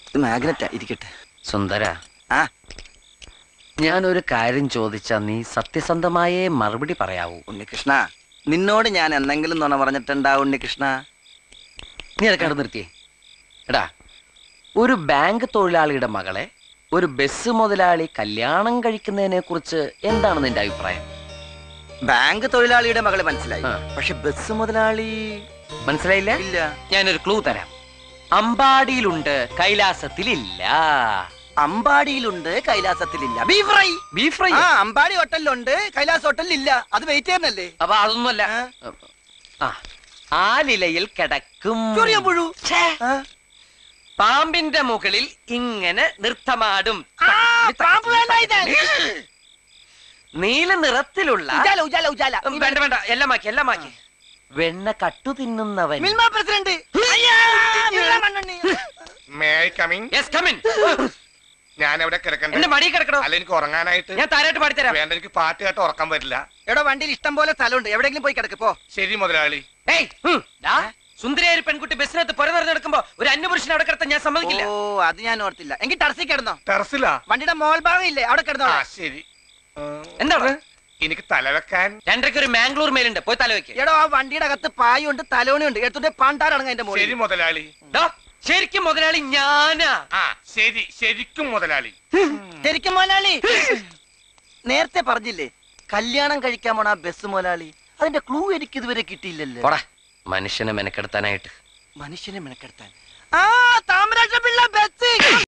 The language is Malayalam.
ഇത് മാഗ്നറ്റാ ഇരിക്കട്ടെ സുന്ദര ആ ഞാനൊരു കാര്യം ചോദിച്ചാ നീ സത്യസന്ധമായേ മറുപടി പറയാവൂ ഉണ്ണികൃഷ്ണ നിന്നോട് ഞാൻ എന്തെങ്കിലും നുണ പറഞ്ഞിട്ടുണ്ടാ ഉണ്ണികൃഷ്ണ നീ അതൊക്കെ അവിടെ നിർത്തിയേ എടാ ഒരു ബാങ്ക് തൊഴിലാളിയുടെ മകളെ ഒരു ബസ് മുതലാളി കല്യാണം കഴിക്കുന്നതിനെ കുറിച്ച് എന്താണ് നിന്റെ അഭിപ്രായം ബാങ്ക് തൊഴിലാളിയുടെ മകളെ മനസ്സിലായി ആ. പക്ഷെ ബസ് മുതലാളി മനസ്സിലായില്ല ഇല്ല ഞാനൊരു ക്ലൂ തരാം അമ്പാടിയിലുണ്ട് കൈലാസത്തിലില്ല അമ്പാടിയിലുണ്ട് കൈലാസത്തിലില്ല ബീഫ് ഫ്രൈ ബീഫ് ഫ്രൈ ആ അമ്പാടി ഹോട്ടലിലുണ്ട് കൈലാസ് ഹോട്ടലിൽ ഇല്ല അത് വെയിറ്റ് ചെയ്യുന്നല്ലേ അപ്പൊ അതൊന്നുമല്ല ആ. ആ ആ നിലയിൽ കിടക്കും ചൊറിയാൻ പുഴു ഛേ, ആ. പാമ്പിന്റെ മുകളിൽ ഇങ്ങനെ നൃത്തമാടും ആ, പാമ്പ് വേണ്ട ഇത്. നീല നിറത്തിലുള്ള ഉജാല ഉജാല ഉജാല ഉം, വേണ്ട വേണ്ട എല്ലാം മാക്കി എല്ലാം മാക്കി വെണ്ണ കട്ടു തിന്നുന്നവൻ മിൽമ പ്രസിഡന്റ് അയ്യാ, മിൽമ മണ്ണെണ്ണ. May I coming yes come in ഞാൻ എവിടെ കിടക്കണ്ടേ എന്റെ മടി കിടക്കണോ അല്ല എനിക്ക് ഉറങ്ങാനായിട്ട് ഞാൻ താരായിട്ട് പാടിത്തരാം വേണ്ട എനിക്ക് പാട്ട് കേട്ട് ഉറക്കം വരില്ല എടോ വണ്ടിയിൽ ഇഷ്ടം പോലെ സ്ഥലമുണ്ട് എവിടെയെങ്കിലും പോയി കിടക്ക് പോ ശരി മുതലാളി ഏയ് ഉം, ഡാ, സുന്ദരിയായ ഒരു പെൺകുട്ടി ബസ്സിനകത്ത് പുര നിറഞ്ഞു നടക്കുമ്പോ ഒരു അന്യപുരുഷനെ അവിടെ കിടത്താൻ ഞാൻ സമ്മതിക്കില്ല ഓ അത് ഞാൻ ഓർത്തില്ല എങ്കിൽ ടർസി കിടന്നോ ടെറസിലാ വണ്ടിയുടെ മോൾ ഭാഗം ഇല്ലേ അവിടെ കിടന്നോ ആ ശരി ഉം, എന്താണ് എനിക്ക് തലവെക്കാൻ രണ്ടരയ്ക്ക് ഒരു മാംഗ്ലൂർ മേലുണ്ട് പോയി തല വെക്ക് എടോ ആ വണ്ടിയുടെ അകത്ത് പായുണ്ട് തലോണിയുണ്ട് എടുത്തിട്ട് പാണ്ടാറടങ്ങ അതിന്റെ ശരി മോളിൽ മുതലാളി ഡാ, ശരിക്കും മുതലാളി ഞാനാ ആ ശരി ശരിക്കും മുതലാളി ശരിക്കും മോലാളി നേരത്തെ പറഞ്ഞില്ലേ കല്യാണം കഴിക്കാൻ പോണ ആ ബസ് മോലാളി അതിന്റെ ക്ലൂ എനിക്ക് ഇതുവരെ കിട്ടിയില്ലല്ലോ പോടാ മനുഷ്യനെ മെനക്കെടുത്താനായിട്ട് മനുഷ്യനെ മെനക്കെടുത്താൻ ആ താമരാക്ഷ പിള്ള ബസ്